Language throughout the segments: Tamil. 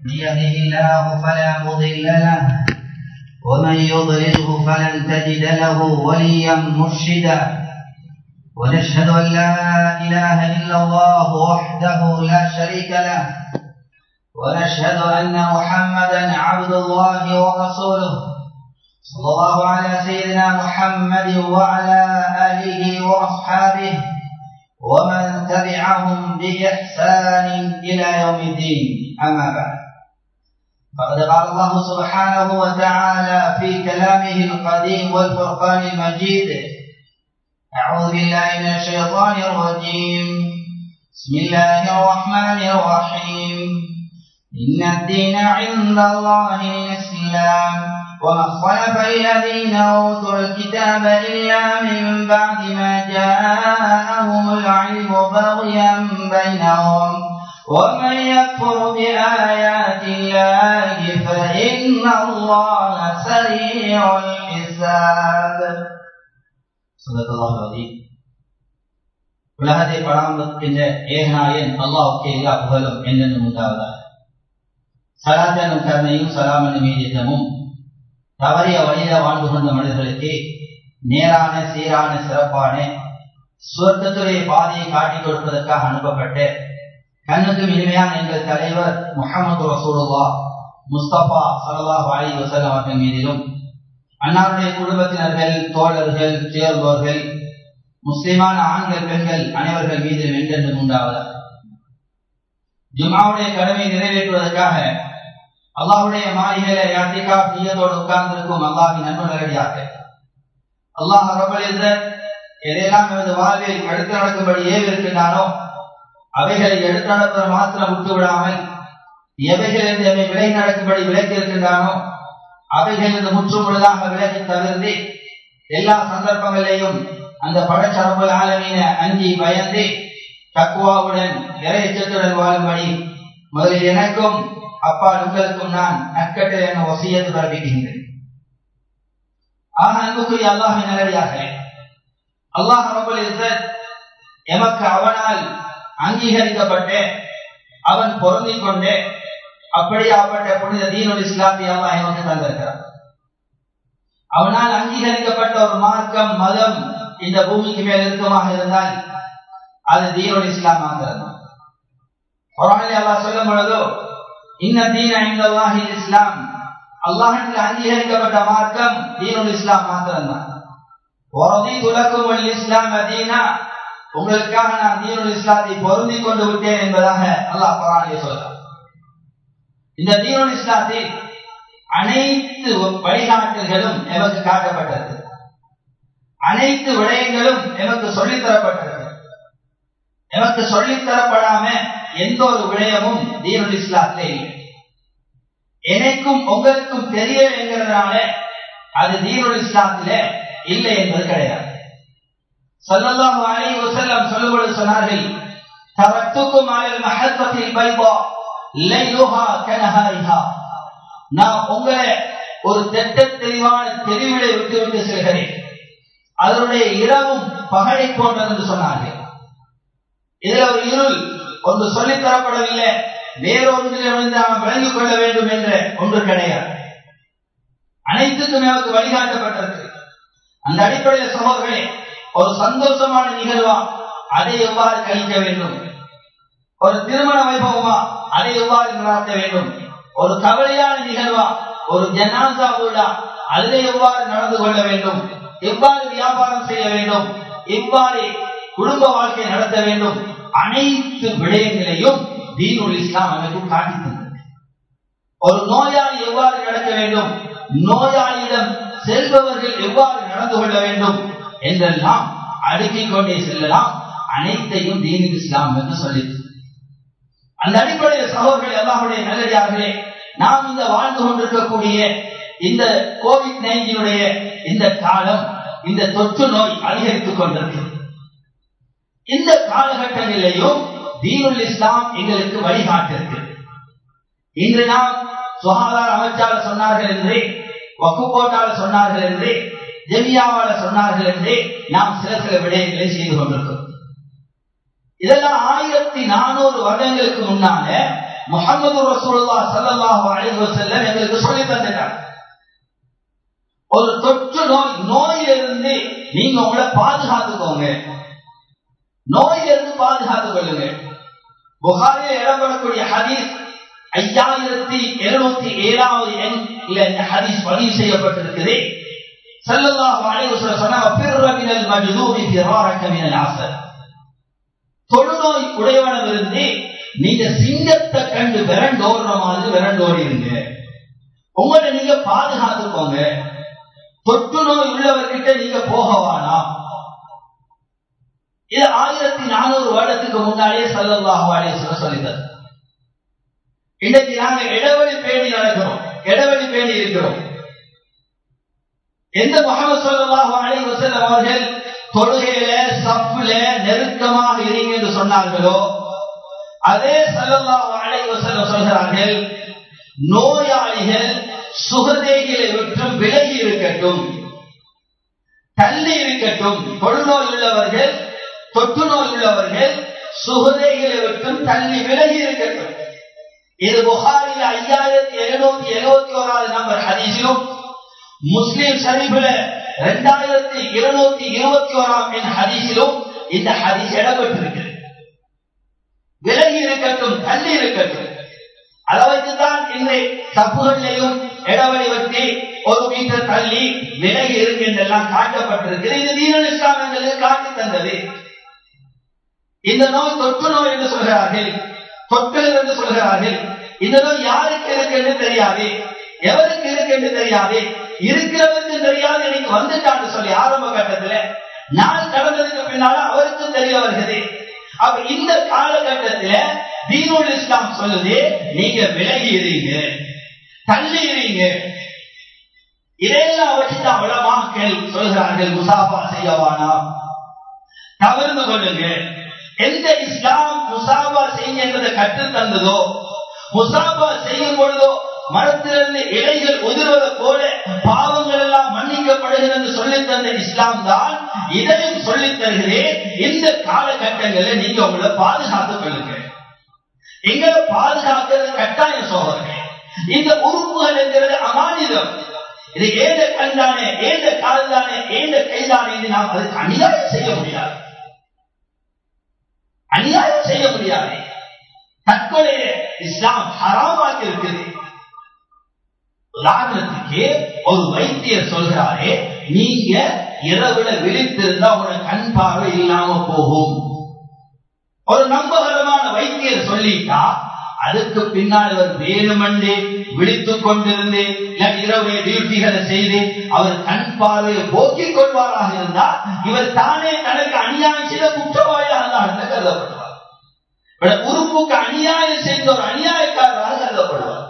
من يهده الله فلا مضل له ومن يضلله فلن تجد له وليا مرشدا ونشهد أن لا إله إلا الله وحده لا شريك له ونشهد أن محمدا عبد الله ورسوله صلى الله على سيدنا محمد وعلى آله وأصحابه ومن تبعهم بإحسان إلى يوم الدين أما بعد فقد قال الله سبحانه وتعالى في كلامه القديم والفرقان المجيد أعوذ بالله من الشيطان الرجيم بسم الله الرحمن الرحيم إن الدين عند الله الإسلام وما اختلف الذين أوتوا الكتاب إلا من بعد ما جاءهم العلم بغيا بينهم ومن يكفر بآيات الله فإن الله سريع الحساب صدق الله العظيم உலகத்தை பராமரிக்கின்ற ஏகநாயன் அல்லாவுக்கு எல்லா புகழும் என்னென்னு உண்டாவதாக சலாத்தனும் கருணையும் சலாமனும் மீதிதமும் தவறிய வழியில வாழ்ந்து கொண்ட மனிதர்களுக்கு நேரான சீரான சிறப்பான சுவர்க்கத்துடைய பாதையை காட்டிக் கொடுப்பதற்காக அனுப்பப்பட்ட கண்ணுக்கும் இனிமையான எங்கள் தலைவர் முகமது ரசூலுல்லா முஸ்தபா சல்லாஹ் அலி வசலம் அவர்கள் மீதிலும் அன்னாருடைய குடும்பத்தினர்கள் தோழர்கள் சேர்ந்தோர்கள் முஸ்லிமான ஆண்கள் பெண்கள் அனைவர்கள் மீதிலும் என்றென்றும் உண்டாவதாக ஜுமாவுடைய கடமை நிறைவேற்றுவதற்காக அல்லாஹுடைய மாளிகையில யாத்திகா நீயத்தோடு உட்கார்ந்திருக்கும் அல்லாஹின் நண்பர்களடியாக அல்லாஹ் ரபல் எதையெல்லாம் எனது வாழ்வில் எடுத்து நடக்கும்படி ஏவி இருக்கின்றானோ அவைகளை எடுத்து நடப்பதை மாத்திரம் விட்டு விடாமல் எவைகள் என்று எவை விலை நடக்கும்படி விலக்கி இருக்கின்றானோ அவைகள் என்று முற்றும் முழுதாக விலகி தவிர்த்து எல்லா சந்தர்ப்பங்களிலேயும் அந்த படச்சரம்பல் ஆலமீன அஞ்சி பயந்து தக்குவாவுடன் இறைச்சத்துடன் வாழும்படி முதலில் எனக்கும் அப்பா உங்களுக்கும் நான் நற்கட்டு என வசியத்து பிறப்பிக்கின்றேன் ஆக அன்புக்குரிய அல்லாஹின் நல்லடியாக அல்லாஹ் ரபுல் இஸ்ஸத் எமக்கு அவனால் அங்கீகரிக்கப்பட்டு அவன் பொருந்திக் கொண்டு அப்படியாப்பட்ட புனித தீனுல் இஸ்லாத்தை அல்லாஹ் எமக்கு தந்திருக்கிறான் அவனால் அங்கீகரிக்கப்பட்ட ஒரு மார்க்கம் மதம் இந்த பூமிக்கு மேல் இருக்குமாக இருந்தால் அது தீனுல் இஸ்லாம் மாத்திரம் குரானில் அல்லாஹ் சொல்லும் பொழுதோ இன்ன தீன ஐந்தல்லாஹி இஸ்லாம் அல்லாஹில் அங்கீகரிக்கப்பட்ட மார்க்கம் தீனுல் இஸ்லாம் மாத்திரம்தான் ஒரதி துலக்கும் இஸ்லாம் அதீனா உங்களுக்காக நான் தீனுல் இஸ்லாத்தை பொருந்தி கொண்டு விட்டேன் என்பதாக அல்லாஹ் குரானிலே சொல்றார் இந்த தீனுல் இஸ்லாத்தில் அனைத்து வழிகாட்டல்களும் எமக்கு காட்டப்பட்டது அனைத்து விடயங்களும் எமக்கு சொல்லித்தரப்பட்டது எமக்கு சொல்லித்தரப்படாம எந்த ஒரு விடயமும் தீனுல் இஸ்லாத்திலே இல்லை எனக்கும் உங்களுக்கும் தெரிய என்கிறதுனால அது தீனுல் இஸ்லாத்தில இல்லை என்பது கிடையாது சொல்லல்லாஹு அலைஹி வஸல்லம் சொல்லும்போது சொன்னார்கள் தரத்துக்கும் அலல் மஹத்தத்தில் பைபா லைலுஹா கனஹாரிஹா நான் உங்களை ஒரு திட்ட தெளிவான தெளிவிலை விட்டு விட்டு செல்கிறேன் அதனுடைய இரவும் பகலை போன்றது என்று சொன்னார்கள் இதுல ஒரு இருள் ஒன்று சொல்லித் தரப்படவில்லை வேறொன்றிலிருந்து அவன் விளங்கிக் கொள்ள வேண்டும் என்ற ஒன்று கிடையாது அனைத்துக்கும் நமக்கு வழிகாட்டப்பட்டிருக்கு அந்த அடிப்படையில் சகோதரர்களே ஒரு சந்தோஷமான நிகழ்வா அதை எவ்வாறு கழிக்க வேண்டும் ஒரு திருமண வைபவமா அதை எவ்வாறு நடாத்த வேண்டும் ஒரு கவலையான நிகழ்வா ஒரு ஜனாசா விழா அதில் எவ்வாறு நடந்து கொள்ள வேண்டும் எவ்வாறு வியாபாரம் செய்ய வேண்டும் எவ்வாறு குடும்ப வாழ்க்கை நடத்த வேண்டும் அனைத்து விடயங்களையும் தீனுல் இஸ்லாம் எனக்கு காட்டி தந்தது ஒரு நோயாளி எவ்வாறு நடக்க வேண்டும் நோயாளியிடம் செல்பவர்கள் எவ்வாறு நடந்து கொள்ள வேண்டும் என்றெல்லாம் அடுக்கிக் கொண்டே செல்லலாம் அனைத்தையும் தீனுல் இஸ்லாம் என்று சொல்லிது அந்த அடிப்படையில் சகோதரர்கள் எல்லாருடைய நல்லடியார்களே நாம் இந்த வாழ்ந்து கொண்டிருக்கக்கூடிய இந்த கோவிட் நைன்டீனுடைய இந்த காலம் இந்த தொற்று நோய் அதிகரித்துக் கொண்டிருக்கிறது இந்த காலகட்டங்களிலேயும் தீனுல் இஸ்லாம் எங்களுக்கு வழிகாட்டிருக்கு இன்று நாம் சுகாதார அமைச்சாளர் சொன்னார்கள் என்று வக்குப்போட்டாளர் சொன்னார்கள் என்று ஜெமியாவால சொன்னார்கள் என்று நாம் சில சில விடயங்களை செய்து கொண்டிருக்கிறோம் இதெல்லாம் ஆயிரத்தி நானூறு வருடங்களுக்கு முன்னால முகமது ரசூல்லா சல்லாஹு அலைஹி வஸல்லம் எங்களுக்கு சொல்லி தந்துட்டாங்க ஒரு தொற்று நோய் நோயிலிருந்து நீங்க உங்களை பாதுகாத்துக்கோங்க நோயிலிருந்து பாதுகாத்துக் கொள்ளுங்க புகாரில் இடம்பெறக்கூடிய ஹதீஸ் ஐயாயிரத்தி எழுநூத்தி ஏழாவது எண் இந்த ஹதீஸ் பதிவு செய்யப்பட்டிருக்குது செல்லல்லாஹு அலைஹி வஸல்லம் சொன்னாங்க பிர்ர மினல் மஜ்தூபி ஃபிராரக மினல் அஸல் தொழுநோய் உடையவனிலிருந்து நீங்க சிங்கத்தை கண்டு விரண்டோடுற மாதிரி விரண்டோடிருங்க உங்களை நீங்க பாதுகாத்துக்கோங்க தொற்று நோய் உள்ளவர்கிட்ட நீங்க போகவானா இது ஆயிரத்தி நானூறு வருடத்துக்கு முன்னாலே சல்லல்லாஹு அலைஹி வஸல்லம் சொல்லித்தது இன்னைக்கு நாங்க இடைவெளி பேணி நடக்கிறோம் இடைவெளி பேணி இருக்கிறோம் எந்த முகமது சல்லாஹு அலைஹி வஸல்லம் அவர்கள் தொழுகையில சப்புல நெருக்கமாக இருங்க என்று சொன்னார்களோ அதே சல்லல்லாஹு அலைஹி வஸல்லம் சொல்கிறார்கள் நோயாளிகள் சுகதேகிகளை விட்டும் விலகி இருக்கட்டும் தள்ளி இருக்கட்டும் தொழுநோய் உள்ளவர்கள் தொற்று நோய் உள்ளவர்கள் சுகதேகிகளை விட்டும் தள்ளி விலகி இருக்கட்டும் இது புகாரில் ஐயாயிரத்தி எழுநூத்தி எழுபத்தி ஓராவது நம்பர் ஹதீஸிலும் முஸ்லிம் ஷரீஃபில் இரண்டாயிரத்தி இருநூத்தி இருபத்தி ஓராம் என் ஹதீஸிலும் இந்த ஹதீஸ் இடம்பெற்றிருக்கிறது விலகி இருக்கட்டும் தள்ளி இருக்கட்டும் அளவுக்குதான் இன்றை தப்புகளிலையும் இடைவெளி வச்சு ஒரு மீட்டர் தள்ளி விலகி இருக்கு என்றெல்லாம் காட்டப்பட்டிருக்கிறது இது தீனல் இஸ்லாம் என்பது காட்டி தந்தது இந்த நோய் தொற்று நோய் என்று சொல்கிறார்கள் தொற்கள் என்று சொல்கிறார்கள் இந்த நோய் யாருக்கு இருக்கு என்று தெரியாது எவருக்கு இருக்கு என்று தெரியாது இருக்கிறவருக்கு தெரியாது இன்னைக்கு வந்துட்டான்னு சொல்லி ஆரம்ப கட்டத்துல நாள் கடந்ததுக்கு பின்னால அவருக்கும் தெரிய வருகிறது அப்ப இந்த காலகட்டத்துல தீனுல் இஸ்லாம் சொல்லுது நீங்க விலகி இருங்க தள்ளி இருங்க இதையெல்லாம் வச்சுதான் உலமாக்கள் சொல்கிறார்கள் முசாஃபா செய்யவானா தவிர்த்து கொள்ளுங்க எந்த இஸ்லாம் முசாபா செய்யுங்க என்பதை கற்று தந்ததோ முசாபா செய்யும் பொழுதோ மரத்திலிருந்து இலைகள் உதிர்வதை போல பாவங்கள் எல்லாம் மன்னிக்கப்படுகிறது சொல்லி தந்த இஸ்லாம் தான் இதையும் சொல்லித் தருகிறேன் இந்த காலகட்டங்களில் நீங்க உங்களை பாதுகாத்துக் கொள்ளுங்க எங்களை பாதுகாக்கிறது கட்டாய சோதனை இந்த உறுப்புகள் என்கிறது அமானிதம் இது ஏந்த கண்தானே ஏந்த கால் தானே ஏந்த கைதானே என்று நாம் அதுக்கு அநியாயம் செய்ய முடியாது அநியாயம் செய்ய முடியாது தற்கொலையை இஸ்லாம் ஹராமாக்கி இருக்குது உதாரணத்துக்கு ஒரு வைத்தியர் சொல்கிறாரே நீங்க இரவுல விழித்திருந்தா உங்களோட கண் பார்வை இல்லாம போகும் ஒரு நம்பகரமான வைத்தியர் சொல்லிட்டா அதுக்கு பின்னால் அவர் வேணுமென்றே விழித்துக் கொண்டிருந்து இரவு டியூட்டிகளை செய்து அவர் கண் பார்வையை போக்கிக் கொள்வாராக இருந்தால் இவர் தானே தனக்கு அநியாயம் செய்த குற்றவாளியாக தான் கருதப்படுவார் உறுப்புக்கு அநியாயம் செய்த ஒரு அநியாயக்காரராக கருதப்படுவார்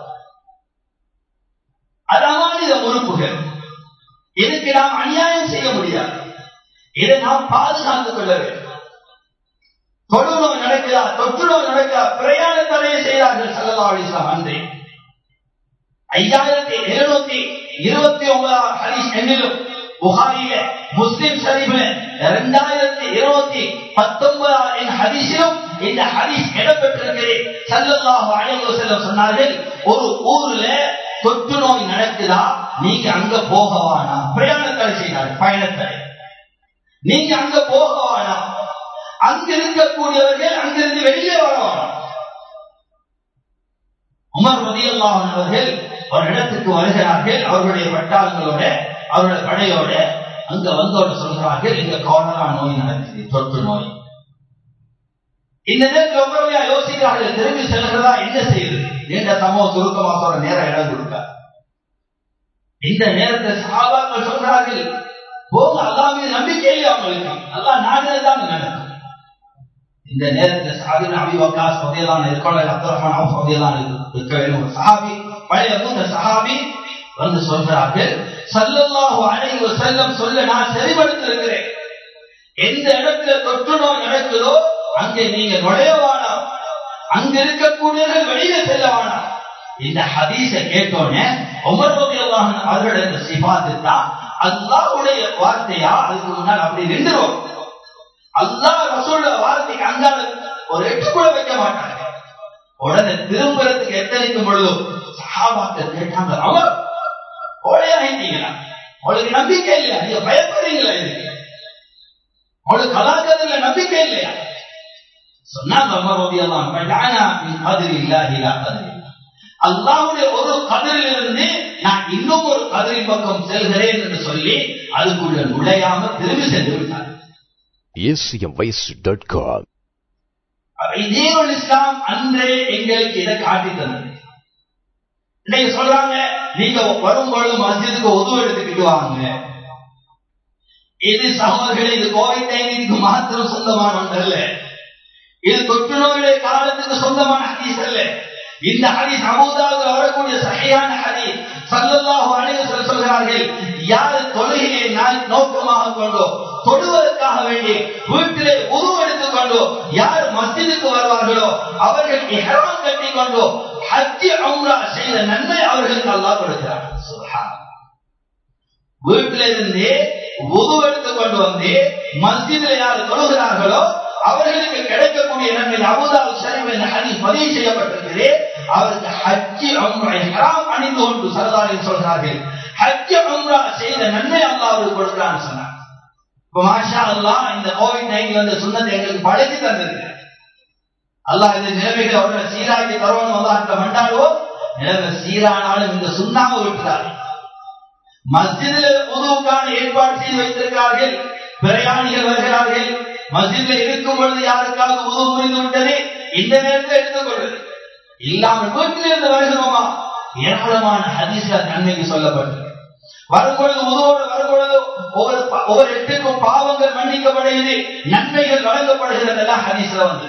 அது அமானித உறுப்புகள் இதுக்கு நாம் அநியாயம் செய்ய முடியாது இதை நாம் பாதுகாத்துக் கொள்ள வேண்டும் தொழுநோய் நடக்குதா தொற்று நோய் நடக்குதா பிரயாண தடையை செய்தார்கள் சல்லா அலிஸ்லாம் அன்றே ஐயாயிரத்தி எழுநூத்தி இருபத்தி ஒன்பதாம் ஹரிஸ் எண்ணிலும் புகாரில முஸ்லிம் ஷரீஃபில இரண்டாயிரத்தி இருபத்தி பத்தொன்பதாம் என் ஹரிசிலும் இந்த ஹரிஸ் இடம்பெற்றிருக்கிறது சல்லல்லாஹு அலைஹி வஸல்லம் சொன்னார்கள் ஒரு ஊர்ல தொற்று நோய் நடக்குதா நீங்க அங்க போகவானா பிரயாணத்தடை செய்தார் பயணத்தடை நீங்க அங்க போகவானா அங்க இருக்கக்கூடியவர்கள் அங்கிருந்து வெளியே வரவானா உமர் ரதியல்லாஹன் அவர்கள் ஒரு இடத்துக்கு வருகிறார்கள் அவர்களுடைய வட்டாரங்களோட அவருடைய படையோட அங்க வந்தோட சொல்கிறார்கள் இங்க கோலரா நோய் நடக்குது தொற்று நோய் இந்த நேரத்தில் ஒவ்வொருமையா யோசிக்கிறார்கள் திரும்பி செல்கிறதா என்ன செய்யுது நீண்ட சமூக சுருக்கமா சொல்ற நேரம் இடம் கொடுக்க இந்த நேரத்தில் சாபாக்கள் சொல்கிறார்கள் போங்க அல்லா மீது நம்பிக்கை இல்லை அவங்களுக்கு அல்லா நாடுதான் நடக்கும் இந்த நேரத்தில் சாபின் அபி வக்காஸ் வகையிலான இருக்கோட அப்துல் ரஹ்மான் அவுஃப் வகையிலான இருக்க வேண்டும் ஒரு சஹாபி பழைய மூத்த சஹாபி வந்து சொல்கிறார்கள் சல்லல்லாஹு அலைஹி வஸல்லம் சொல்ல நான் செறிவடுத்திருக்கிறேன் எந்த இடத்துல தொற்று நோய் நடக்குதோ அங்கே நீங்க நுழையவானா அங்க இருக்கக்கூடியவர்கள் வெளியில செல்லவானா இந்த ஹதீஸ கேட்டோன்னே உமர் ரலியல்லாஹு அவர்கள் இந்த சிபாத்து தான் அல்லாஹ்வுடைய வார்த்தையா அதுக்கு முன்னால் அப்படி நின்றுரும் அல்லாஹ் ரசூலுடைய வார்த்தைக்கு அங்கால ஒரு எட்டு கூட வைக்க மாட்டாங்க உடனே திரும்புறதுக்கு எத்தனைக்கும் பொழுதும் சஹாபாக்கள் கேட்டாங்க அவர் கோழையாயிட்டீங்களா அவளுக்கு நம்பிக்கை இல்லையா நீங்க பயப்படுறீங்களா இதுக்கு அவளுக்கு கலாச்சாரத்துல நம்பிக்கை இல்லையா சொன்னாங்க அமர் ரலியல்லாஹு அன்ஹு மின் கதிரி இல்லாஹி லா கதிரி அல்லாஹ்வுடைய ஒரு கதிரிலிருந்து நான் இன்னும் ஒரு கதிரின் பக்கம் செல்கிறேன் என்று சொல்லி அதுக்குள்ள நுழையாம திரும்பி சென்று விட்டார் acmvoice.com இதீனுல் இஸ்லாம் அன்றே எங்களுக்கு இதை காட்டி தந்தது இன்னைக்கு சொல்றாங்க நீங்க வரும்பொழுது மஸ்ஜிதுக்கு உதவு எடுத்துக்கிட்டு வாங்க இது சகோதரர்களே இது கோவிட் நைன்டீனுக்கு மாத்திரம் சொந்தமான ஒன்று அல்ல இது தொற்று நோயுடைய காலத்துக்கு சொந்தமான ஹதீஸ் அல்ல இந்த ஹதீஸ் அபூதாவது வரக்கூடிய சகையான ஹதீஸ் சல்லல்லாஹு அலைஹி வஸல்லம் சொல்கிறார்கள் யார் தொழுகையை நாள் நோக்கமாக கொண்டோ தொழுவதற்காக வேண்டி வீட்டிலே உருவ எடுத்துக் கொண்டோ யார் மஸ்ஜிதுக்கு வருவார்களோ அவர்கள் இஹ்ராம் கட்டிக் கொண்டோ ஹஜ் உம்ரா செய்த நன்மை அவர்களுக்கு அல்லாஹ் கொடுக்கிறார் சுப்ஹான் வீட்டில இருந்து உது எடுத்துக் கொண்டு வந்து மஸ்ஜிதில் யார் தொழுகிறார்களோ அவர்களுக்கு கிடைக்கக்கூடிய நன்மை அபுதாபு ஷரீஃப் என்ற ஹதீஸ் பதிவு செய்யப்பட்டிருக்கிறது அவருக்கு ஹஜ்ஜி உம்ரா இஹ்ராம் அணிந்து கொண்டு சரதாரில் சொல்கிறார்கள் ஹஜ்ஜி உம்ரா செய்த நன்மை அல்லாஹ் அவருக்கு கொடுக்கிறான்னு சொன்னார் இப்ப மாஷா அல்லாஹ் இந்த கோவிட் நைன்டீன் வந்த சுண்ணத்தை எங்களுக்கு பழக்கி தந்திருக்கு அல்லாஹ் இந்த நிலைமைகளை அவரோட சீராக்கி தருவான்னு அல்லாஹ் மண்டாடுவோம் நிலைமை சீரானாலும் இந்த சுண்ணாவை விட்டுறாரு மஸ்ஜிதில் உதவுக்கான ஏற்பாடு செய்து வைத்திருக்கிறார்கள் பிரயாணிகள் வருகிறார்கள் மஸ்ஜிதில் இருக்கும் பொழுது யாருக்காவது உதவு புரிந்து விட்டது இந்த நேரத்தில் எடுத்துக்கொள்வது இல்லாமல் வீட்டில் இருந்து வருகிறோமா ஏராளமான ஹதீஸ்ல நன்மைக்கு சொல்லப்பட்டிருக்கு வரும்பொழுது உதவோடு வரும்பொழுது ஒவ்வொரு ஒவ்வொரு எட்டுக்கும் பாவங்கள் மன்னிக்கப்படுகிறது நன்மைகள் வழங்கப்படுகிறது எல்லாம் ஹதீஸ்ல வந்து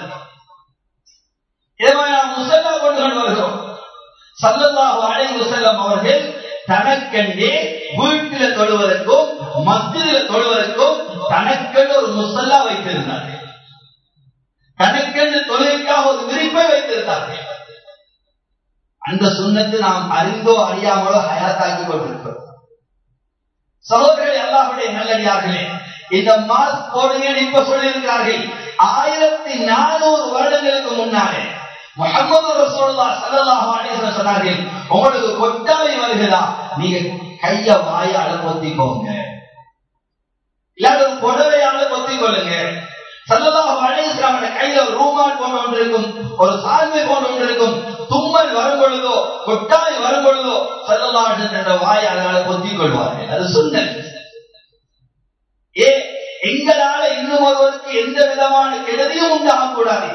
இதே நாம் முசல்லா கொண்டு கொண்டு வருகிறோம் சல்லல்லாஹு அலைஹி வஸல்லம் அவர்கள் தனக்கென்றே வீட்டில தொழுவதற்கும் மஸ்ஜிதில தொழுவதற்கும் தனக்கென்று ஒரு முசல்லா வைத்திருந்தார்கள் தனக்கென்று தொழுகைக்காக ஒரு விரிப்பை வைத்திருந்தார்கள் அந்த சுண்ணத்து நாம் அறிந்தோ அறியாமலோ ஹயாத்தாக்கி கொண்டிருக்கிறோம் சகோதரர்கள் எல்லாருடைய நல்லடியார்களே இந்த மாஸ்க் போடுங்கன்னு இப்ப சொல்லியிருக்கிறார்கள் ஆயிரத்தி நானூறு வருடங்களுக்கு முன்னாலே முகமது ரசூல்லா சல்லல்லாஹு அலைஹி வஸல்லம் சொன்னார்கள் உங்களுக்கு கொட்டாவி வருகிறதா நீங்க கைய வாயால பொத்திக்கோங்க இல்லாத ஒரு புடவையால பொத்திக் கொள்ளுங்க சல்லல்லாஹு அலைஹி வஸல்லம் கையில ஒரு ரூமால் போன்ற ஒன்று இருக்கும் ஒரு சால்வை போன்ற ஒன்று இருக்கும் தும்மல் வரும் பொழுதோ கொட்டாவி வரும் பொழுதோ சல்லல்லாஹு என்ற வாயை அதனால பொத்திக் கொள்வார்கள் அது சுண்ணல் ஏ எங்களால இன்னும் ஒருவருக்கு எந்த விதமான கெடுதியும் உண்டாகக்கூடாது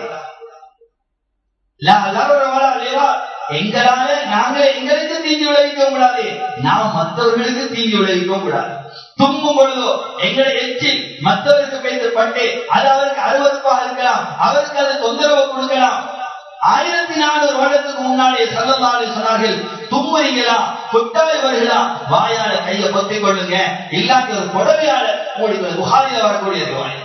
எங்களால நாங்க எங்களுக்கு தீங்கி விளைவிக்க கூடாது நாம் மற்றவர்களுக்கு தீங்கி விளைவிக்க கூடாது தும்பும் பொழுதோ எங்களை எச்சி மற்றவருக்கு பெய்து பட்டு அது அவருக்கு அருவறுப்பாக இருக்கலாம் அவருக்கு அது தொந்தரவு கொடுக்கலாம் ஆயிரத்தி நானூறு வருடத்துக்கு முன்னாலே சல்லல்லாலே சொன்னார்கள் தும்புறீங்களா கொட்டாய் வருகிறா வாயால கையை பொத்திக் கொள்ளுங்க இல்லாட்டி ஒரு புடவையால உங்களுக்கு புகாரில வரக்கூடிய வாய்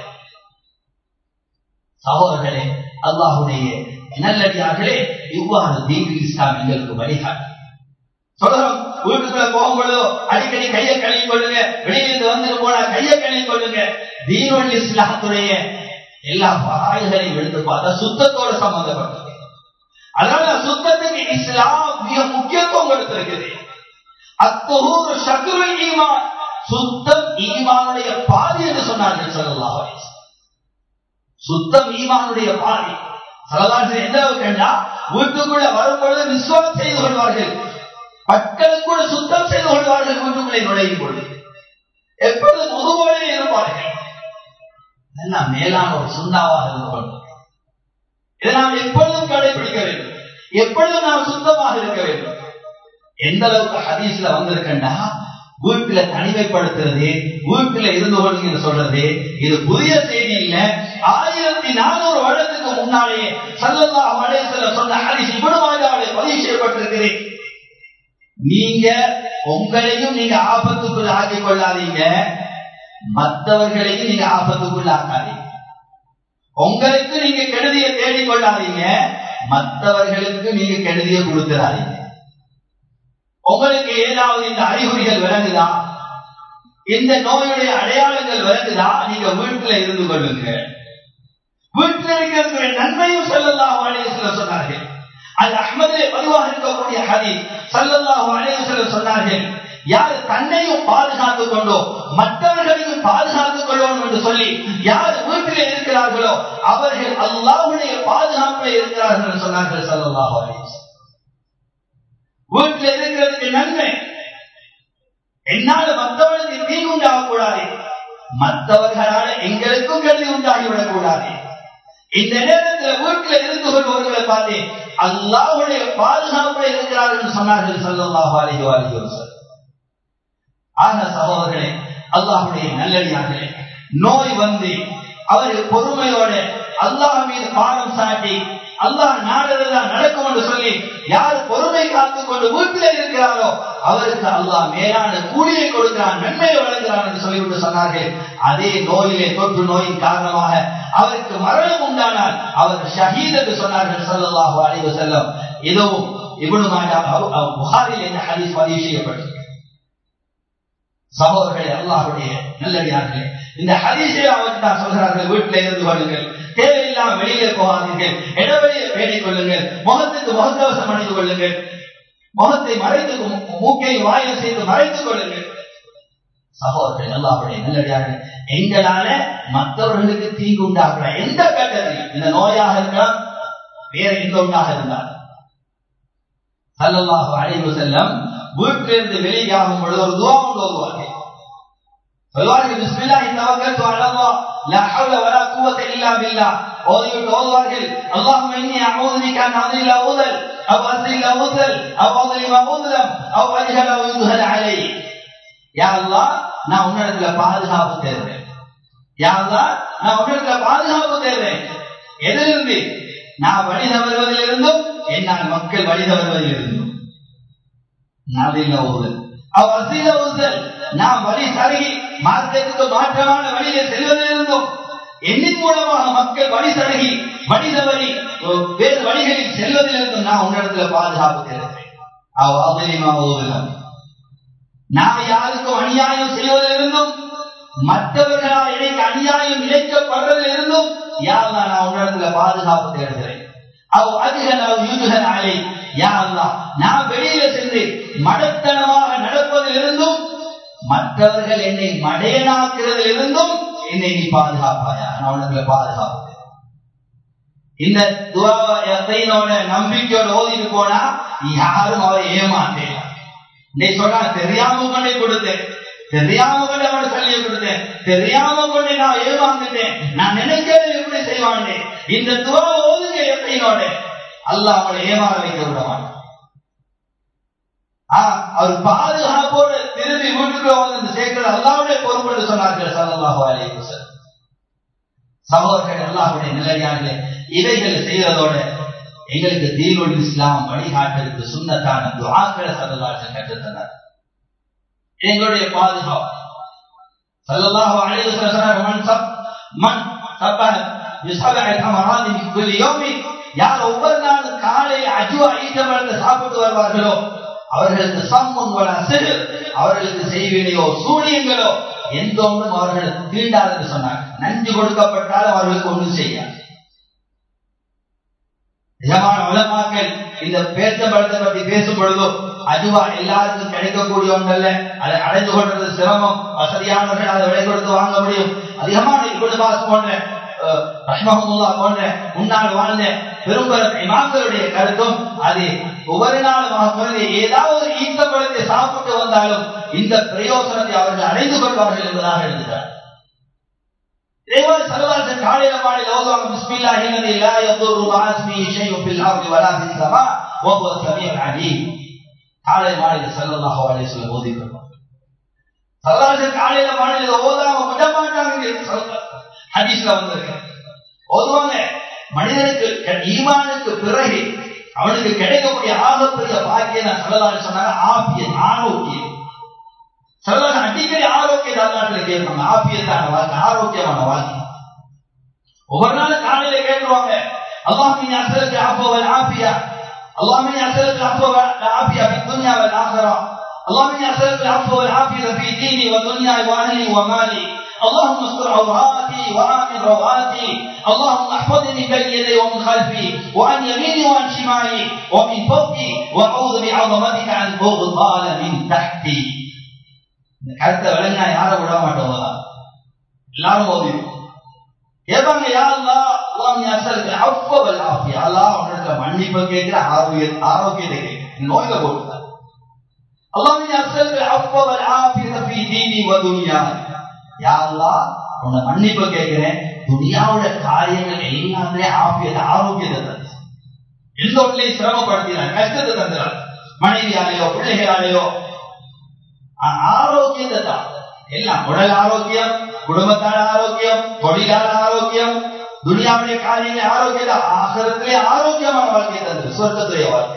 சகோதரர்களே அல்லாஹுடைய நல்லடியார்களே இவ்வாறு தீபி இஸ்லாம் எங்களுக்கு வழிகாட்டு சொல்றோம் வீட்டுக்குள்ள போகும்பொழுதோ அடிக்கடி கையை கழுவி கொள்ளுங்க வெளியிலிருந்து வந்துட்டு போனா கையை கழுவி கொள்ளுங்க தீனுல் இஸ்லாத்துடைய எல்லா வாய்களையும் எடுத்து பார்த்தா சுத்தத்தோட சம்பந்தப்பட்டது அதனால சுத்தத்துக்கு இஸ்லாம் மிக முக்கியத்துவம் கொடுத்திருக்குது அத்தொரு சகுரு ஈமான் சுத்தம் ஈமானுடைய பாதி என்று சொன்னார்கள் சொல்லலாம் சுத்தம் ஈமானுடைய பாதி சலதாசன் எந்த அளவுக்குண்டா வீட்டுக்குள்ள வரும்பொழுது விசுவாசம் செய்து கொள்வார்கள் மக்களும் கூட சுத்தம் செய்து கொள்வார்கள் வீட்டுக்குள்ளே நுழையும் பொழுது எப்பொழுது முதுகோலே இருப்பார்கள் இதெல்லாம் மேலான ஒரு சுண்ணாவாக இருந்து கொள்வது இதை நாம் எப்பொழுதும் கடைபிடிக்க வேண்டும் எப்பொழுதும் நாம் சுத்தமாக இருக்க வேண்டும் எந்த அளவுக்கு ஹதீஸ்ல வந்திருக்கண்டா வீட்டுல தனிமைப்படுத்துறது வீட்டுல இருந்து கொள்ளுங்க சொல்றது இது புதிய செய்தி இல்ல ஆயிரத்தி நானூறு வருடத்துக்கு முன்னாலே சல்லல்லா மலேசில சொன்ன ஹதீஸ் இவ்வளவு பதிவு செய்யப்பட்டிருக்கிறது நீங்க உங்களையும் நீங்க ஆபத்துக்குள் ஆக்கிக் கொள்ளாதீங்க மற்றவர்களையும் நீங்க ஆபத்துக்குள் ஆக்காதீங்க உங்களுக்கு நீங்க கெடுதியை தேடிக் கொள்ளாதீங்க மற்றவர்களுக்கு நீங்க கெடுதியை கொடுத்துடாதீங்க உங்களுக்கு ஏதாவது இந்த அறிகுறிகள் விளங்குதா இந்த நோயுடைய அடையாளங்கள் விளங்குதா நீங்க வீட்டுல இருந்து கொள்ளுங்க வீட்டில் இருக்கிற நன்மையும் சொல்லலாம் சொன்னார்கள் அது அஹ்மதிலே பதிவாக இருக்கக்கூடிய ஹதீஸ் சல்லல்லாஹு அலைஹி வஸல்லம் சொன்னார்கள் யார் தன்னையும் பாதுகாத்துக் கொண்டோ மற்றவர்களையும் பாதுகாத்துக் கொள்ளணும் என்று சொல்லி யார் வீட்டிலே இருக்கிறார்களோ அவர்கள் அல்லாஹ்வுடைய பாதுகாப்பிலே இருக்கிறார்கள் என்று சொன்னார்கள் சல்லல்லாஹு அலைஹி வஸல்லம் வீட்டில் இருக்கிறதுக்கு நன்மை என்னால மற்றவர்களுக்கு தீங்கு உண்டாகக்கூடாது மற்றவர்களால எங்களுக்கும் கல்வி உண்டாகிவிடக் கூடாது இந்த நேரத்தில் வீட்டில் இருந்து கொள்பவர்களை பார்த்து அல்லாஹுடைய பாதுகாப்புல இருக்கிறார்கள் என்று சொன்னார்கள் சல்லாஹு அலைஹி அலைஹி வஸல்லம் ஆக சகோதரர்களே அல்லாஹுடைய நல்லடியார்களே நோய் வந்து அவர்கள் பொறுமையோட அல்லாஹ் மீது பாடம் சாட்டி அல்லாஹ் நாடுறதுதான் நடக்கும் என்று சொல்லி யார் பொறுமை காத்துக் கொண்டு வீட்டிலே இருக்கிறாரோ அவருக்கு அல்லாஹ் மேலான கூலியை கொடுக்கிறான் நன்மையை வழங்குகிறான் என்று சொல்லிவிட்டு சொன்னார்கள் அதே நோயிலே தொற்று நோயின் காரணமாக அவருக்கு மரணம் உண்டானால் அவர் ஷஹீத் என்று சொன்னார்கள் சல்லாஹு அலைஹி வஸல்லம் இதுவும் இப்னு மாஜா புகாரில் இந்த ஹதீஸ் பதிவு செய்யப்பட்டது சகோதரர்களே அல்லாஹுடைய நல்லடியார்களே இந்த ஹதீஸை அவருக்கு தான் சொல்கிறார்கள் வீட்டில் இருந்து கொள்ளுங்கள் தேவையில்லாம வெளியிலே போகாதீர்கள் இடவெளியை பேணிக் கொள்ளுங்கள் முகத்துக்கு முகக்கவசம் அணிந்து கொள்ளுங்கள் முகத்தை மறைத்து மூக்கை வாயில் செய்து மறைத்துக் கொள்ளுங்கள் சகோதரர்கள் அல்லாஹுடைய நல்லடியார்கள் எங்களால மற்றவர்களுக்கு தீங்கு உண்டாக்குற எந்த கட்டத்தில் இந்த நோயாக இருக்கலாம் வேற எந்த ஒன்றாக இருந்தால் சல்லல்லாஹு அலைஹி வஸல்லம் வீட்டிலிருந்து வெளியாகும் பொழுது ஒரு துவா ஒன்று ஓதுவார்கள் சொல்வார்கள் பிஸ்மில்லாஹி தவக்கல்து அலல்லாஹ் லா ஹவ்ல வலா குவத்த இல்லா பில்லாஹ் ஓதிவிட்டு ஓதுவார்கள் அல்லாஹும்ம இன்னி அஊது பிக அன் அஸில ஊதல் அவ் அஸில ஊதல் அவ் அظلم ஊதலம் அவ் அஜஹல அவ் யுத்ஹல் அலை யா அல்லாஹ் நான் உன்னிடத்துல பாதுகாப்பு தேடுறேன் யா அல்லாஹ் நான் உன்னிடத்துல பாதுகாப்பு தேடுறேன் எதிலிருந்து நான் வழி தவறுவதிலிருந்தும் என்னால் மக்கள் வழி தவறுவதிலிருந்தும் நதில ஊதல் அவ் அஸில ஊதல் நாம் வழி சருகி மார்க்கத்துக்கு மாற்றமான வழியை செல்வதிலிருந்தும் என்னின் மூலமாக மக்கள் வழி சருகி வழி தவறி வேறு வழிகளில் செல்வதிலிருந்தும் நான் உன்னிடத்துல பாதுகாப்பு தேடுகிறேன் நாம் யாருக்கும் அநியாயம் செய்வதிலிருந்தும் மற்றவர்களால் எனக்கு அநியாயம் இழைக்கப்படுறதிலிருந்தும் யாரெல்லாம் நான் உன்னிடத்துல பாதுகாப்பு தேடுகிறேன் அவ் அதிகன் அவ் யூதுகன் அலை யாரெல்லாம் நான் வெளியில சென்று மடத்தனமாக நடப்பதிலிருந்தும் மற்றவர்கள் என்னை மடையனாக்குறதில் இருந்தும் என்னை நீ பாதுகாப்பாயா நான் உனக்கு பாதுகாப்பு இந்த துவாவோட நம்பிக்கையோட ஓதிட்டு போனா யாரும் அவரை ஏமாத்தேன் நீ சொன்னா தெரியாம கொண்டே கொடுத்தேன் தெரியாம கொண்டு அவனை சொல்லிய கொடுத்தேன் தெரியாம கொண்டு நான் ஏமாந்துட்டேன் நான் நினைக்கிறது எப்படி செய்வானே இந்த துவா ஓதுங்க எப்படினோட அல்லாஹ் அவனை ஏமாற வைக்க விட மாட்டான் அவர் பாதுகாப்போடு திரும்பி வீட்டுக்குள்ள வந்து சேர்க்கிறது அல்லாவுடைய பொறுப்பு என்று சொன்னார்கள் சல்லாஹு அலைஹி வஸல்லம் சகோதரர்கள் அல்லாஹுடைய நிலையார்களே இவைகள் செய்வதோட எங்களுக்கு தீனுல் இஸ்லாம் வழிகாட்டிற்கு சுண்ணத்தான துஆக்களை சல்லல்லாஹு கற்றுத்தந்தார் எங்களுடைய பாதுகாப்பு சல்லல்லாஹு அலைஹி வஸல்லம் மன் சப் மன் சப்பன بسبع ثمرات في كل يوم யார் ஒவ்வொரு நாளும் காலை அஜுவா ஈட்டமருந்து சாப்பிட்டு வருவார்களோ அவர்களுக்கு சம்முன் வர சிறு அவர்களுக்கு செய்வினையோ சூனியங்களோ எந்த ஒன்றும் அவர்களுக்கு தீண்டாது என்று சொன்னார் நஞ்சு கொடுக்கப்பட்டாலும் அவர்களுக்கு ஒன்றும் செய்யாது நிஜமான உலமாக்கள் இந்த பேச்சம்பழத்தை பற்றி பேசும் பொழுதோ அதுவா எல்லாருக்கும் கிடைக்கக்கூடிய ஒன்றல்ல அதை அடைந்து கொள்றது சிரமம் வசதியானவர்கள் அதை விலை கொடுத்து வாங்க முடியும் அதிகமான இப்பொழுது பாஸ் போன்ற ரஹ்மஹமுல்லா போன்ற முன்னாள் வாழ்ந்த பெரும்பெரும் இமாம்களுடைய கருத்தும் அது ஒவ்வொரு நாளுமாக குறைந்து ஏதாவது ஈத்தப்பழத்தை சாப்பிட்டு வந்தாலும் இந்த பிரயோசனத்தை அவர்கள் அடைந்து கொள்வார்கள் என்பதாக எழுதுகிறார் இதேபோல் சர்வாசன் காலையில மாடி ஓதுவாங்க பிஸ்மில்லா ஹில்லதி லா யதுரு மாஸ்மி ஷைஉ ஃபில் அர்தி வலா ஃபிஸ் ஸமா வ ஹுவ ஸமீஉல் அலீம் காலை மாடி ஸல்லல்லாஹு அலைஹி வஸல்லம் ஓதி கொள்வாங்க சர்வாசன் காலையில மாடி ஓதாம விட மாட்டாங்க ஹதீஸ்ல வந்திருக்கு ஓதுவாங்க மனிதனுக்கு ஈமானுக்கு பிறகு அவனுக்கு கிடைக்கக்கூடிய ஆகப்பெரிய பாக்கியம் சல்லல்லாஹு சொன்னாங்க ஆபியன் ஆரோக்கியம் சல்லல்லாஹு அடிக்கடி ஆரோக்கிய தாத்தாட்டில் கேட்பாங்க ஆபியத்தான வாழ்க்கை ஆரோக்கியமான வாழ்க்கை ஒவ்வொரு நாள் காலையில கேட்டுருவாங்க அல்லாஹ் மின் அசலுக்கு அஃபவல் ஆபியா அல்லாஹ் மின் அசலுக்கு அஃபவல் ஆபியா في الدنيا والآخرة اللهم إني أسألك العفو والعافية في ديني ودنياي وأهلي ومالي اللهم استر عوراتي وآمن رواتي اللهم احفظني من بين يدي ومن خلفي وعن يميني وعن شمالي ومن فوقي واعوذ بعظمتك عن اغتال من تحتي இந்த கருத்தை விளங்கினா யாரை விட மாட்டோம் எல்லாரும் ஓதி கேட்பாங்க யாருலா அல்லாம் அசலுக்கு அவ்வளவு ஆஃபியா அல்லாஹ் உன்னிடத்துல மன்னிப்பு கேட்கிற ஆரோக்கிய ஆரோக்கியத்தை கேட்கிற நோயில போட்டுதான் اللهم أسألك العفو والعافية في ديني ودنياي யா அல்லாஹ் உன்னை மன்னிப்பு கேட்கிறேன் துனியாவோட காரியங்கள் எல்லாமே ஆபியத்தை ஆரோக்கியத்தை தந்து எந்த ஒன்றையும் சிரமப்படுத்தினார் கஷ்டத்தை தந்துறார் மனைவியாலேயோ பிள்ளைகளாலேயோ ஆரோக்கியத்தை தான் எல்லாம் உடல் ஆரோக்கியம் குடும்பத்தான ஆரோக்கியம் தொழிலாள ஆரோக்கியம் துனியாவுடைய காரியங்கள் ஆரோக்கியத்தை ஆகரத்திலே ஆரோக்கியமான வாழ்க்கையை தந்து சொர்க்கத்துடைய வாழ்க்கை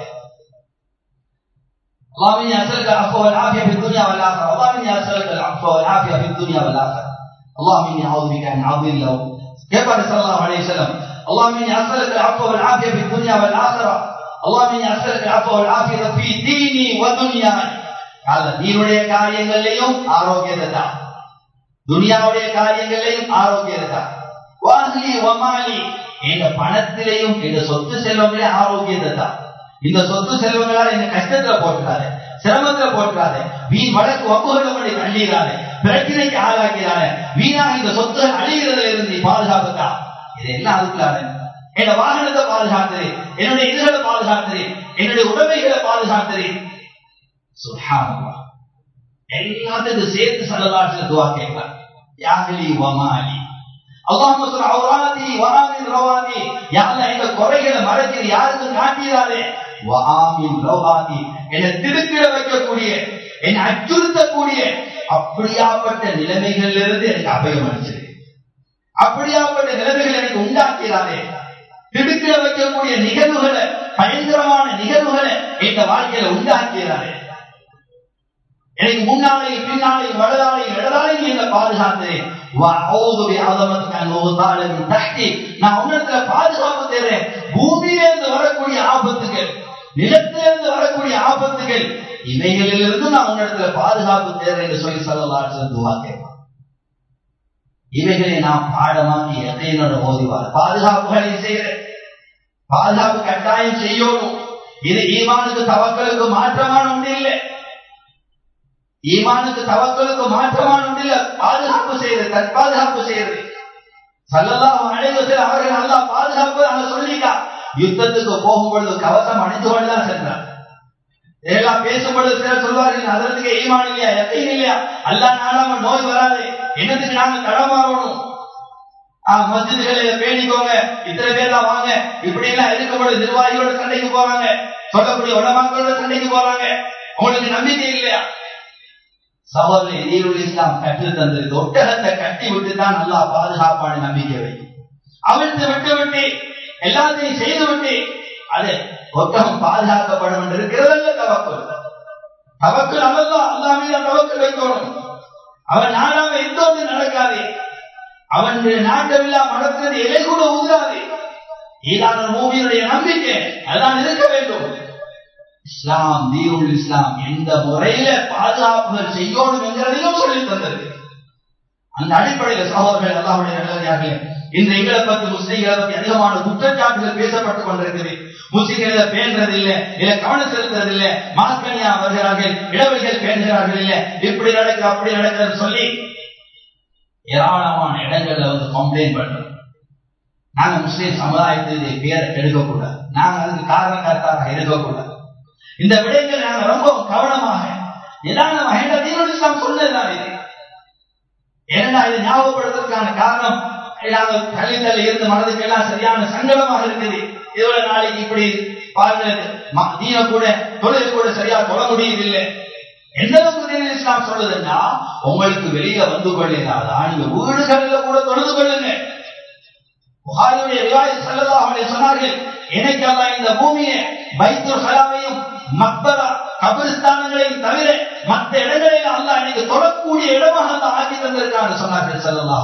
اللهم اني اسالك العفو والعافيه في الدنيا والاخره اللهم اني اسالك العفو والعافيه في الدنيا والاخره اللهم اني اعوذ بك ان اضل كيف قال صلى الله عليه وسلم اللهم اني اسالك العفو والعافيه في الدنيا والاخره اللهم اني اسالك العفو والعافيه في ديني ودنياي கால நீருடைய காரியங்களையும் ஆரோக்கியத்தை தான் துனியாவுடைய காரியங்களையும் ஆரோக்கியத்தை தான் வாஹ்லி வமாலி எங்க பணத்திலையும் எங்க சொத்து செல்வங்களே ஆரோக்கியத்தை தான் இந்த சொத்து செல்வங்களால என்ன கஷ்டத்துல போட்டுறாரு சிரமத்துல போட்டுறாரு வீண் வழக்கு வம்புகளை பண்ணி தள்ளிடுறாரு பிரச்சனைக்கு ஆளாக்கிறாரு வீணாக இந்த சொத்துகள் அழிகிறதுல இருந்து பாதுகாப்புக்கா இது என்ன அதுக்குள்ளாரு என்னோட வாகனத்தை பாதுகாத்துறேன் என்னுடைய இதுகளை பாதுகாத்துறேன் என்னுடைய உடைமைகளை பாதுகாத்துறேன் சுஹானல்லா எல்லாத்துக்கும் சேர்த்து சலதாட்சியில் துவா கேட்கிறார் யாகலி வமாலி அல்லாஹ் சொல்ற அவுராதி வராமின் ரவாதி யாருல எங்க குறைகளை மறைக்கிறது யாருக்கும் காட்டிடாதே வஆமின் ரவாதி என்னை திருக்கிட வைக்கக்கூடிய என்னை அச்சுறுத்தக்கூடிய அப்படியாப்பட்ட நிலைமைகள்ல இருந்து எனக்கு அபயம் அளிச்சது அப்படியாப்பட்ட நிலைமைகள் எனக்கு உண்டாக்கிறாரே திடுக்கிட வைக்கக்கூடிய நிகழ்வுகளை பயங்கரமான நிகழ்வுகளை இந்த வாழ்க்கையில உண்டாக்கிறாரே எனக்கு முன்னாலேயும் பின்னாலேயும் வலதாலையும் இடதாலையும் என்ன பாதுகாத்தேன் நான் உன்னிடத்துல பாதுகாப்பு தேர்றேன் பூமியிலிருந்து வரக்கூடிய ஆபத்துகள் நிலத்திலிருந்து வரக்கூடிய ஆபத்துகள் இவைகளிலிருந்து நான் உன்னிடத்துல பாதுகாப்பு தேர்றேன் என்று சொல்லி சொல்லலாம் துவா கேட்பான் இவைகளை நாம் பாடமாக்கி எத்தையினோட ஓதிவார் பாதுகாப்புகளை செய்கிறேன் பாதுகாப்பு கட்டாயம் செய்யணும் இது ஈமானுக்கு தவக்களுக்கு மாற்றமான ஒன்று இல்லை ஈமானுக்கு தவக்களுக்கு மாற்றமான ஒன்று இல்லை பாதுகாப்பு செய்யறது தற்பாதுகாப்பு செய்யறது சல்லல்லாஹு அலைஹி வஸல்லம் அவர்கள் நல்லா பாதுகாப்பு அங்க சொல்லிட்டா யுத்தத்துக்கு போகும்பொழுது கவசம் அணிந்து கொண்டுதான் சென்றார் இதெல்லாம் பேசும்பொழுது சிலர் சொல்வார்கள் அதற்கு ஈமான் இல்லையா எத்தையும் இல்லையா அல்லா நாடாம நோய் வராது என்னத்துக்கு நாங்க கடமாறணும் மஸ்ஜிதுகளை பேணிக்கோங்க இத்தனை பேர் தான் வாங்க இப்படி எல்லாம் இருக்கும்போது நிர்வாகிகளோட சண்டைக்கு போறாங்க சொல்லக்கூடிய உடமாக்களோட சண்டைக்கு போறாங்க உங்களுக்கு நம்பிக்கை இல்லையா சகோதரி நீருள் இஸ்லாம் கற்று தந்தது ஒட்டகத்தை கட்டி விட்டு தான் நல்லா பாதுகாப்பான நம்பிக்கை வை அவிழ்த்து விட்டு விட்டு எல்லாத்தையும் செய்து விட்டு அது ஒட்டகம் பாதுகாக்கப்படும் என்று இருக்கிறதல்ல தவக்கு தவக்கு அவர்தான் அல்லா மீது தவக்கு வைக்கணும் அவன் நாடாம எந்த ஒன்று நடக்காது அவன் நாட்டமில்லா மடக்கிறது இலை கூட ஊதாது ஈரான மூவியினுடைய நம்பிக்கை அதான் இருக்க வேண்டும் இஸ்லாம் தீருள் இஸ்லாம் எந்த முறையில பாதுகாப்புகள் செய்யணும் என்கிறதையும் சொல்லி தந்தது அந்த அடிப்படையில் சகோதரர்கள் எல்லாருடைய நல்லதாக இந்த எங்களை பத்தி முஸ்லீம்களை பத்தி அதிகமான குற்றச்சாட்டுகள் பேசப்பட்டுக் கொண்டிருக்கிறது முஸ்லீம்களை பேணுறது இல்ல இல்ல கவனம் செலுத்துறது இல்ல மாஸ்கனியா வருகிறார்கள் இளவைகள் பேணுகிறார்கள் இல்ல இப்படி நடக்குது அப்படி நடக்குதுன்னு சொல்லி ஏராளமான இடங்கள்ல வந்து கம்ப்ளைண்ட் பண்றோம் நாங்க முஸ்லீம் சமுதாயத்தினுடைய பேரை கெடுக்கக்கூடாது நாங்க அதுக்கு காரணக்கர்த்தாக இருக்கக்கூடாது இந்த விடயங்கள் நாங்க ரொம்ப கவனமாக நிதானமாக என்ற தீனு இஸ்லாம் சொன்னதுதான் இது ஏன்னா இதை ஞாபகப்படுத்துறதுக்கான காரணம் நாங்கள் தள்ளி தள்ளி இருந்து மனதுக்கு எல்லாம் சரியான சங்கடமாக இருக்குது இவ்வளவு நாளைக்கு இப்படி பாருங்க தீன கூட தொழில் கூட சரியா தொட முடியவில்லை எந்த அளவுக்கு தீன இஸ்லாம் சொல்லுதுன்னா உங்களுக்கு வெளியே வந்து கொள்ளினாதா நீங்க வீடுகளில் கூட தொழுது கொள்ளுங்க புகாரியுடைய ரிவாய் செல்லதா அவனை சொன்னார்கள் எனக்கு அல்ல இந்த பூமியை பைத்துல் ஹலாவையும் மக்பரா கபிரிஸ்தானங்களையும் தவிர மற்ற இடங்களில் அல்ல இன்னைக்கு தொடக்கூடிய இடமாக அந்த ஆக்கி தந்திருக்காங்க சொன்னார்கள் செல்லல்லா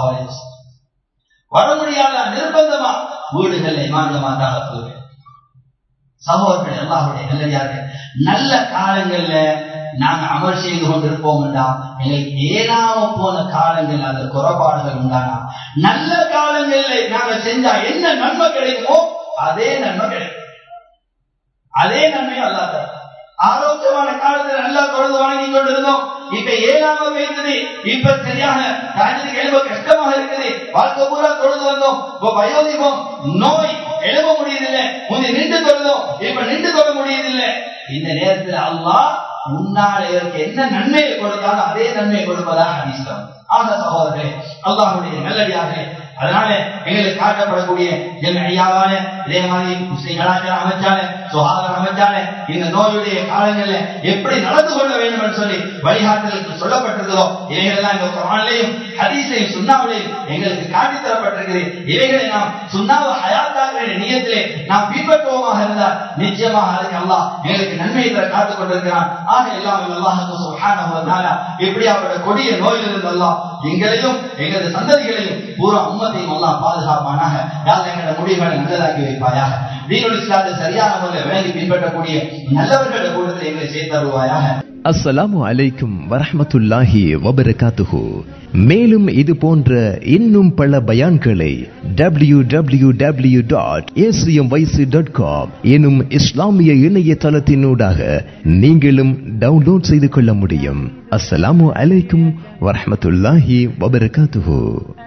வர முடியாத நிர்பந்தமா வீடுகளை மாங்கமா தான் சகோதரர்கள் எல்லாருடைய நல்லதாக நல்ல காலங்கள்ல நாங்க அமல் செய்து கொண்டிருப்போம் என்றா எங்களுக்கு ஏனாம போன காலங்கள் அந்த குறைபாடுகள் உண்டானா நல்ல காலங்களில் நாங்க செஞ்சா என்ன நன்மை கிடைக்குமோ அதே நன்மை கிடைக்கும் அதே நன்மை அல்லாத ஆரோக்கியமான காலத்தில் நல்லா தொழுது வணங்கி கொண்டிருந்தோம் இப்ப ஏழாம பேசுது இப்ப சரியாக ராஜ்யத்துக்கு எழுப கஷ்டமாக இருக்குது வாழ்க்கை பூரா தொழுது வந்தோம் இப்ப வயோதிபம் நோய் எழுத முடியுதில்லை முந்தி நின்று தொழுதோம் இப்ப நின்று தொழ முடியுதில்லை இந்த நேரத்தில் அல்லாஹ் முன்னால் இதற்கு என்ன நன்மையை கொடுத்தாலும் அதே நன்மையை கொடுப்பதாக ஹதீஸ்லம் ஆக சகோதரர்களே அல்லாஹுடைய நல்லடியார்களே அதனால எங்களுக்கு காட்டப்படக்கூடிய என் ஐயாவான இதே மாதிரி முஸ்லிம் கலாச்சாரம் அமைச்சால சுகாதாரம் அமைச்சால இந்த நோயுடைய காலங்கள்ல எப்படி நடந்து கொள்ள வேண்டும் என்று சொல்லி வழிகாட்டலுக்கு சொல்லப்பட்டிருக்கிறதோ இவைகளெல்லாம் இந்த குரான்லையும் ஹதீஸையும் சுண்ணாவிலையும் எங்களுக்கு காட்டித் தரப்பட்டிருக்கிறது இவைகளை நாம் சுண்ணாவை ஹயாத்தாகிற நியத்திலே நாம் பின்பற்றுவோமாக இருந்தால் நிச்சயமாக அதுக்கு அல்லாஹ் எங்களுக்கு நன்மை தர காத்துக் கொண்டிருக்கிறான் ஆக எல்லாம் அல்லாஹுக்கு சுப்ஹானஹு வ தஆலா இப்படி அவருடைய கொடிய நோயிலிருந்து அல்லாஹ் எங்களையும் எங்களது சந்ததிகளையும் பூரா உம்மத்தையும் அல்லாஹ் பாதுகாப்பானாக யார் எங்களோட முடிவுகளை நல்லதாக்கி வைப்பாயாக தீனுல் இஸ்லாத்தை சரியான முறையில் விளங்கி பின்பற்றக்கூடிய நல்லவர்களோட கூட்டத்தில் எங்களை சேர்த்தருவாயாக அஸ்ஸலாமு அலைக்கும் வரஹ்மத்துல்லாஹி வபரகாத்துஹு மேலும் இது போன்ற இன்னும் பல பயான்களை W W W dot dot com எனும் இஸ்லாமிய இணையதளத்தினூடாக நீங்களும் டவுன்லோட் செய்து கொள்ள முடியும் அஸ்ஸலாமு அலைக்கும் வரஹ்மத்துல்லாஹி வபரகாத்துஹு